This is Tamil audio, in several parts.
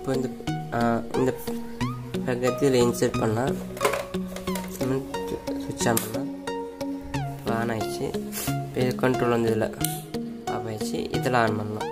இப்போ இந்த ஆஹ், இந்த பக்கத்தில் இதில் இன்சர்ட் பண்ணால் சுவிட்ச் ஆன் பண்ணால் இப்போ ஆன் ஆயிடுச்சு இப்போ இது கண்ட்ரோல் வந்து இதில் ஆஃப் ஆயிடுச்சு இதில் ஆன் பண்ணலாம்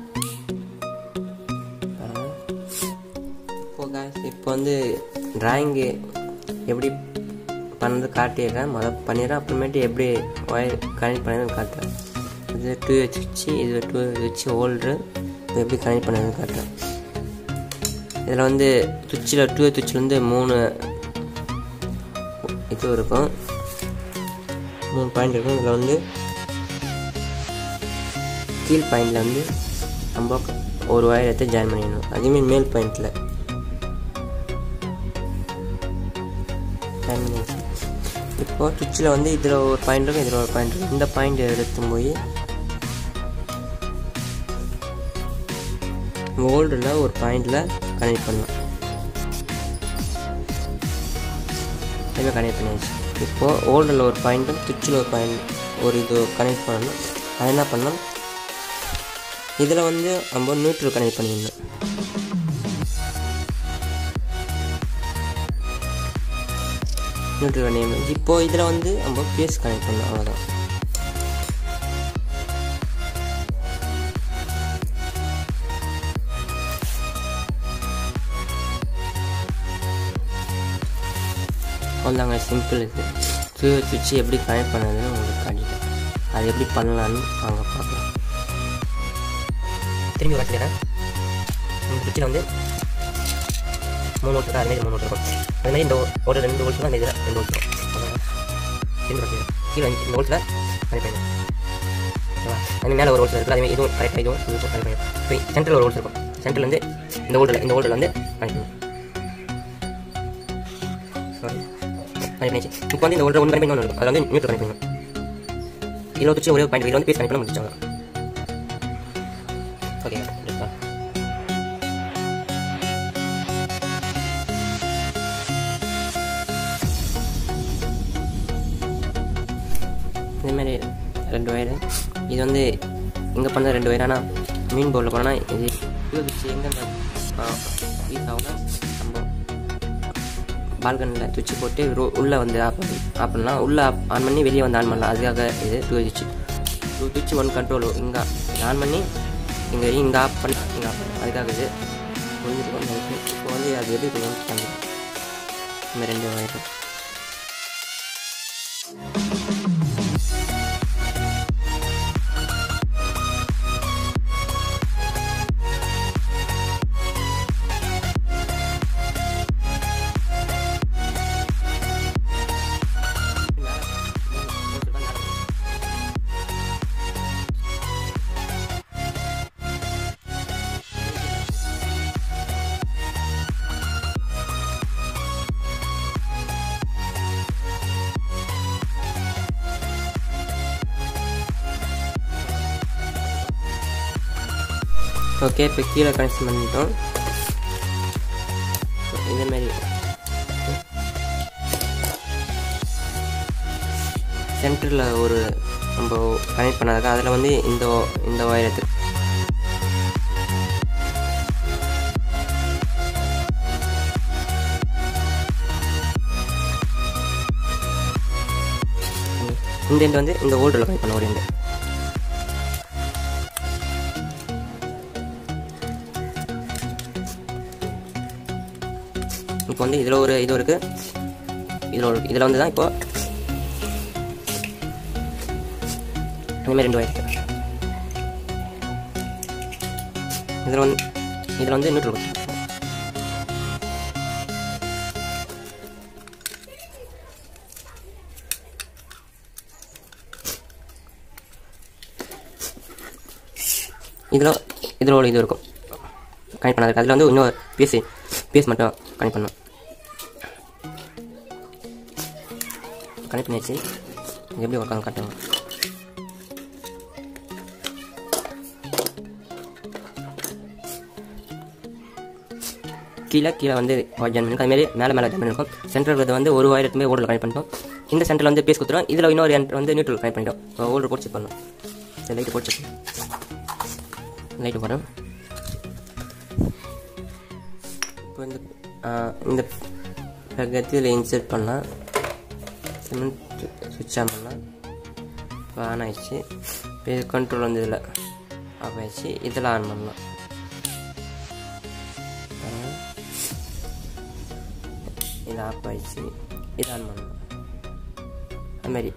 பாருங்க. இப்போ guys, இப்போ வந்து டிராயிங்கு எப்படி பண்ணது காட்டியிருக்கேன் முதல் பண்ணிடுறேன் அப்புறமேட்டு எப்படி ஒயர் கனெக்ட் பண்ணதுன்னு காட்டுறேன் இது டூ ஹெச் வச்சு இது டூ ஹெச் ஹோல்ட்ரு எப்படி கனெக்ட் பண்ணதுன்னு காட்டுறேன் இதில் வந்து சுவிட்சில் டூ சுவிட்சில் வந்து மூணு இது இருக்கும் மூணு பாயிண்ட் இருக்கும் இதில் வந்து கீழ் பாயிண்டில் வந்து நம்ம ஒரு ஒயர் எடுத்து ஜாயின் பண்ணிடணும் அதேமாரி மேல் பாயிண்டில் ஜாயின் பண்ணியாச்சு இப்போ சுவிட்சில் வந்து இதில் ஒரு பாயிண்ட் இருக்கும் இதில் ஒரு பாயிண்ட் இருக்கும் இந்த பாயிண்ட் எடுத்து போய் ஓல்டில் ஒரு பாயிண்டில் கனெக்ட் பண்ணலாம் எல்லாமே கனெக்ட் பண்ணியாச்சு இப்போது ஓல்டில் ஒரு பாயிண்ட்டும் சுவிட்சில் ஒரு பாயிண்ட் ஒரு இது கனெக்ட் பண்ணணும் அது என்ன பண்ணணும் இதில் வந்து நம்ம நியூட்ரல் கனெக்ட் பண்ணிடணும் நியூட்ரல் கனெக்ட் பண்ணி இப்போது இதில் வந்து நம்ம பேஸ் கனெக்ட் பண்ணணும் அவ்வளோதான் அவ்வளோதாங்க சிம்பிள் இது சுய சுவிட்ச் எப்படி கனெக்ட் பண்ணதுன்னு உங்களுக்கு காட்டிட்டேன் அது எப்படி பண்ணலான்னு வாங்க பார்க்கலாம் திரும்பி வச்சுக்கிறேன் இந்த சுவிட்சில் வந்து மூணு ஓட்டு தான் அதுமாரி மூணு ஓட்டு இருக்கும் அதுமாதிரி இந்த ஒரு ரெண்டு ஓல்ஸ் தான் இந்த இதில் ரெண்டு ஓல்ஸ் இருக்கும் அவ்வளவுதான். திரும்பி வச்சுக்கிறேன் கீழே இந்த- இந்த ஓல்ஸில் கனெக்ட் பண்ணிடுறேன் ஓகேவா அது மேலே ஒரு ஓல்ஸ் இருக்குது அதே இதுவும் கரெக்டாக இதுவும் இதுவும் கனெக்ட் பண்ணிடுறேன் இப்போ சென்டரில் ஒரு ஓல்ஸ் இருக்கும் சென்டரில் வந்து இந்த ஓல்டில் இந்த ஓல்டில் வந்து கனெக்ட் பண்ணும் சாரி கனெக்ட் பண்ணிச்சு இப்போ வந்து இந்த ஒன்று ஒன்று கனெக்ட் பண்ணி ஒன்று இருக்கும் அதில் வந்து நியூட்ரல் கனெக்ட் பண்ணணும் இதில் வச்சு ஒரே பாயிண்ட் இதில் வந்து பேஸ் கனெக்ட் பண்ண முடிச்சாங்க ஓகே இதேமாரி ரெண்டு ஒயரு இது வந்து இங்கே பண்ண ரெண்டு ஒயர் ஆனால் மீன் பவுலில் போனால் இது இது வச்சு எங்கே யூஸ் ஆகும்னா நம்ம பால்கனியில் சுவிட்ச் போட்டு ரோ உள்ளே வந்து ஆஃப் பண்ணி ஆஃப் பண்ணலாம் உள்ளே ஆன் பண்ணி வெளியே வந்து ஆன் பண்ணலாம் அதுக்காக இது டூ சுவிட்ச் டூ சுவிட்ச் ஒன் கண்ட்ரோல் இங்கே ஆன் பண்ணி இங்கே இங்கே ஆஃப் பண்ணி இங்கே ஆஃப் பண்ணலாம் அதுக்காக இது முடிஞ்சிருக்கும் இப்போ வந்து அது எப்படி பண்ணலாம் பண்ணலாம் இந்த ரெண்டு வயரும் ஓகே இப்போ கீழே கனெக்ஷன் பண்ணிட்டோம் இதே மாதிரி சென்டரில் ஒரு நம்ம கனெக்ட் பண்ணாக்க அதில் வந்து இந்த இந்த ஒயர் எடுத்து இந்த எண்டு வந்து இந்த ஓல்டில் கனெக்ட் பண்ண ஒரு எண்டு இப்போ வந்து இதில் ஒரு இது இருக்குது இதில் ஒரு இதில் வந்து தான் இப்போ அந்த மாதிரி ரெண்டு ஒயர் இருக்கு இதில் வந்து இதில் வந்து நியூட்ரல் கொடுத்து இதில் இதில் ஒரு இது இருக்கும் கனெக்ட் பண்ணாது அதில் வந்து இன்னொரு பிஎஸ்சி பிஎஸ் மட்டும் கனெக்ட் பண்ணணும் கனெக்ட் பண்ணியாச்சு இது எப்படி ஒர்க் ஆகும் காட்டுங்க கீழே கீழே வந்து ஜாயின் பண்ணிருக்கும் அதுமாரி மேலே மேலே ஜாயின் பண்ணிருக்கும் சென்டர் வந்து ஒரு ஒயர் எடுத்து ஓல்டில் கனெக்ட் பண்ணிட்டோம் இந்த சென்டரில் வந்து பேஸ் கொடுத்துரும் இதில் இன்னொரு எண்ட் வந்து நியூட்ரல் கனெக்ட் பண்ணிட்டோம் இப்போ ஓல்டர் போட்டு செக் பண்ணணும் சரி லைட்டு போட்டு செக் லைட்டு போடுறேன் இப்போ இந்த ஆஹ், இந்த plug எடுத்து இதில் இன்சர்ட் பண்ணால் சிமெண்ட் சுவிட்ச் ஆன் பண்ணால் இப்போ ஆன் ஆயிடுச்சு இப்போ இது கண்ட்ரோல் வந்து இதில் ஆஃப் ஆயிடுச்சு இதில் ஆன் பண்ணலாம் பாருங்க. இது ஆஃப் ஆயிடுச்சு இது ஆன் பண்ணலாம் அதுமாரி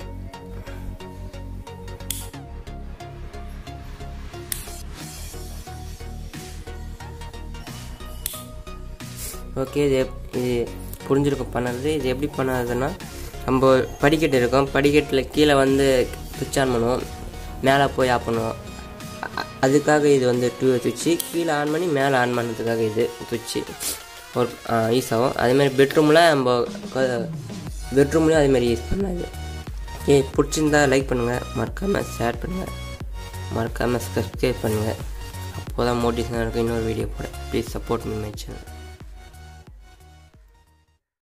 ஓகே இது எப்- இது புரிஞ்சிருக்கும் பண்ணது இது எப்படி பண்ணதுன்னா நம்ம படிக்கட்டு இருக்கும் படிக்கட்டில் கீழே வந்து சுவிட்ச் ஆன் பண்ணுவோம் மேலே போய் ஆஃப் பண்ணுவோம் அ- அதுக்காக இது வந்து டூ சுவிட்சு கீழே ஆன் பண்ணி மேலே ஆன் பண்ணுறதுக்காக இது சுவிட்சு ஒரு யூஸ் ஆகும் அதேமாதிரி பெட்ரூமில் நம்ம பெட்ரூம்லேயும் அதேமாதிரி யூஸ் பண்ணாது ஓகே பிடிச்சிருந்தா லைக் பண்ணுங்கள் மறக்காமல் ஷேர் பண்ணுங்கள் மறக்காமல் சப்ஸ்கிரைப் பண்ணுங்கள் அப்போ தான் மோட்டிவேஷனாக இருக்கும் இன்னொரு வீடியோ போட please support me my channel